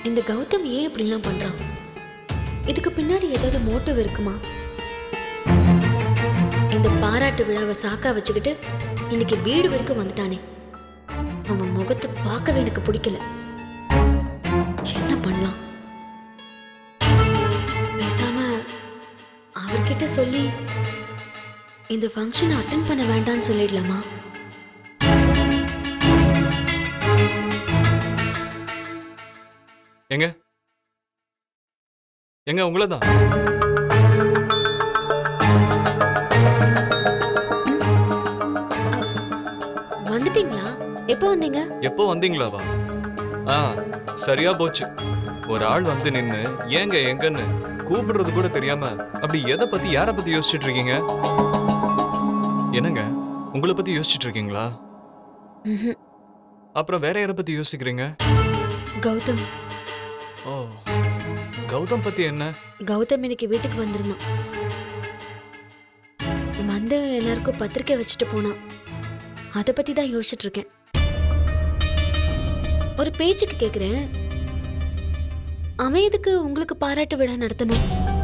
இந்த கௌதம் ஏன் இப்படிலாம் பண்றான் இதுக்கு பின்னாடி ஏதாவது மோட்டிவ் இருக்குமா இந்த பாராட்டு விழாவை சாக்கா வச்சுக்கிட்டு இன்னைக்கு வீடு வரைக்கும் வந்துட்டானே அவன் முகத்தை பார்க்கவே எனக்கு பிடிக்கல என்ன பண்ணலாம் பேசாம அவர்கிட்ட சொல்லி இந்த ஃபங்க்ஷனை அட்டன் பண்ண வேண்டாம்னு சொல்லிடலாமா எங்க எங்க உங்களை தான் வந்துட்டீங்களா எப்போ வந்தீங்க எப்போ வந்தீங்களாவா ஆ சரியா போச்சு ஒரு ஆள் வந்து நின்னு ஏங்க எங்கன்னு கூப்பிடுறது கூட தெரியாம அப்படி எதை பத்தி யார பத்தி யோசிச்சுட்டு இருக்கீங்க என்னங்க உங்களை பத்தி யோசிச்சுட்டு இருக்கீங்களா ம்ஹும். அப்புறம் வேற யாரை பத்தி யோசிக்கிறீங்க கௌதம் ஓ கௌதம் பத்தி என்ன கௌதம் இன்னைக்கு வீட்டுக்கு வந்திருந்தான் வந்து எல்லாருக்கும் பத்திரிக்கை வச்சுட்டு போனான் அதை பத்தி தான் யோசிச்சுட்டு இருக்கேன் ஒரு பேச்சுக்கு கேக்குறேன் அவன் எதுக்கு உங்களுக்கு பாராட்டு விழா நடத்தணும்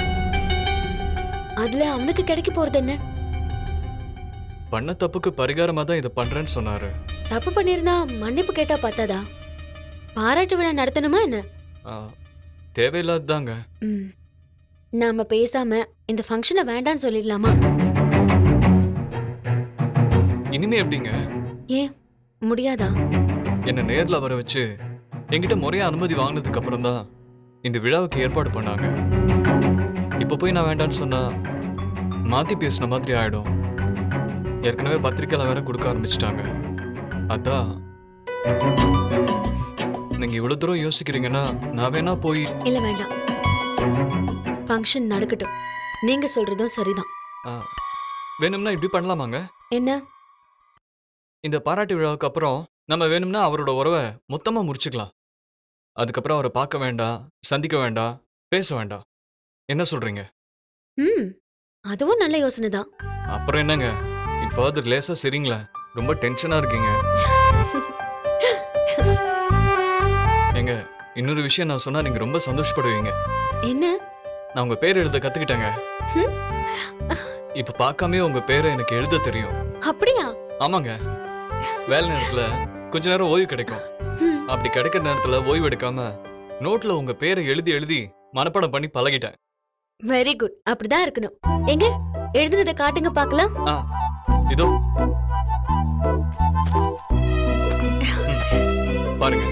அதுல அவனுக்கு கிடைக்க போறது என்ன பண்ண தப்புக்கு பரிகாரமா தான் இதை பண்றேன்னு சொன்னாரு தப்பு பண்ணியிருந்தா மன்னிப்பு கேட்டா பார்த்தாதா பாராட்டு விழா நடத்தணுமா என்ன ஆ, தேவையில்லாததாங்க ம் நாம பேசாம இந்த ஃபங்க்ஷனை வேண்டான்னு சொல்லிடலாமா இனிமே எப்படிங்க ஏன் முடியாதா என்ன நேர்ல வர வச்சு என்கிட்ட முறையா அனுமதி வாங்கினதுக்கு அப்புறம் தான் இந்த விழாவுக்கு ஏற்பாடு பண்ணாங்க இப்ப போய் நான் வேண்டாம்னு சொன்னா மாத்தி பேசின மாதிரி ஆயிடும் ஏற்கனவே பத்திரிக்கையில வேற கொடுக்க ஆரம்பிச்சிட்டாங்க அதான் நீங்க இவ்வளவு தூரம் யோசிக்கிறீங்கன்னா நான் வேணா போய் இல்ல வேண்டாம் ஃபங்க்ஷன் நடக்கட்டும் நீங்க சொல்றதும் சரிதான் ஆ, வேணும்னா இப்படி பண்ணலாமாங்க என்ன இந்த பாராட்டு விழாவுக்கு அப்புறம் நம்ம வேணும்னா அவரோட உறவை மொத்தமா முடிச்சுக்கலாம் அதுக்கப்புறம் அவரை பார்க்க வேண்டாம் சந்திக்க வேண்டாம் பேச வேண்டாம் என்ன சொல்றீங்க ம் அதுவும் நல்ல யோசனை தான் அப்புறம் என்னங்க இப்போ அது லேசா சரிங்களா ரொம்ப டென்ஷனா இருக்கீங்க ஏங்க இன்னொரு விஷயம் நான் சொன்னா நீங்க ரொம்ப சந்தோஷப்படுவீங்க என்ன நான் உங்க பேர் எழுத கத்துக்கிட்டேங்க ஹம்? இப்ப பார்க்காமே உங்க பேரை எனக்கு எழுத தெரியும் அப்படியா ஆமாங்க வேலை நேரத்துல கொஞ்ச நேரம் ஓய்வு கிடைக்கும் ம், அப்படி கிடைக்கிற நேரத்துல ஓய்வு எடுக்காம நோட்ல உங்க பேரை எழுதி எழுதி மனப்பாடம் பண்ணி பழகிட்டேன் வெரி குட் அப்படிதான் இருக்கணும் எங்க எழுதுனதை காட்டுங்க பார்க்கலாம் ஆ இதோ ம், பாருங்க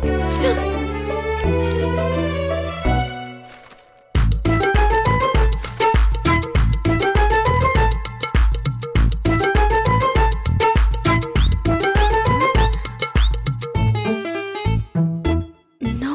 நோ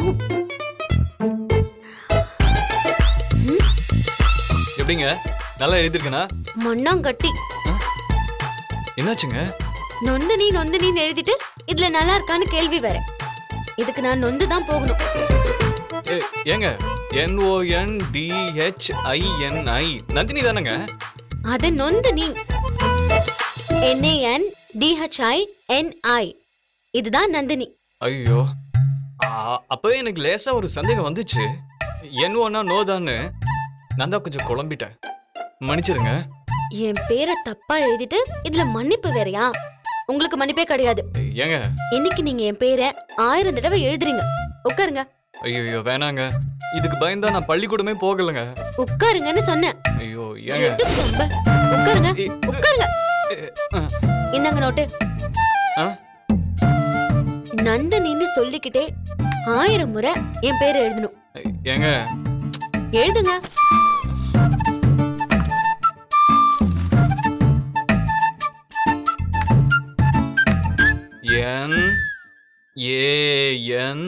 எப்படிங்க நல்லா எழுதிருக்கனா மண்ணாங்கட்டி என்னாச்சுங்க நொந்தனி நொந்தனின்னு எழுதிட்டு இதுல நல்லா இருக்கான்னு கேள்வி வேற இதுக்கு நான் நொந்து தான் போகணும் ஏ, ஏங்க என்ஓஎன் டிஹெச்ஐஎன்ஐ நந்தினி தானேங்க அது நொந்து நீ என்ஏஎன் டிஹெச்ஐ என்ஐ இதுதான் நந்தினி ஐயோ ஆ, அப்பவே எனக்கு லேசா ஒரு சந்தேகம் வந்துச்சு என்ஓனா நோதான்னு நான் தான் கொஞ்சம் குழம்பிட்டேன் மன்னிச்சிருங்க என் பேரை தப்பா எழுதிட்டு இதுல மன்னிப்பு வேறயா உங்களுக்கு மன்னிப்பே கிடையாது ஏங்க இன்னைக்கு நீங்க என் பேரை ஆயிரம் தடவை எழுதுறீங்க உட்காருங்க ஐயோ வேணாங்க இதுக்கு பயந்தா நான் பள்ளிக்கூடமே போகலைங்க உட்காருங்கன்னு சொன்னேன் ஐயோ ஏங்க எதுக்கு ரொம்ப? உட்காருங்க ஏ, உட்காருங்க ஏ, ஆ, இந்தாங்க நோட்டு ஆ? நந்தினின்னு சொல்லிக்கிட்டே ஆயிரம் முறை என் பேரை எழுதணும் ஏங்க எழுதுங்க என் ஏஎன்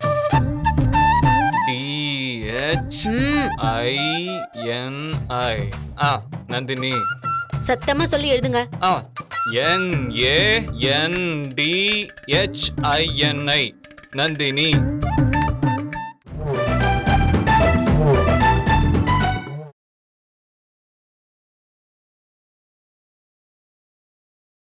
டிஹெச் ம், ஐஎன்ஐ ஆ நந்தினி சத்தமா சொல்லி எழுதுங்க ஆ N A N D H I N I Nandini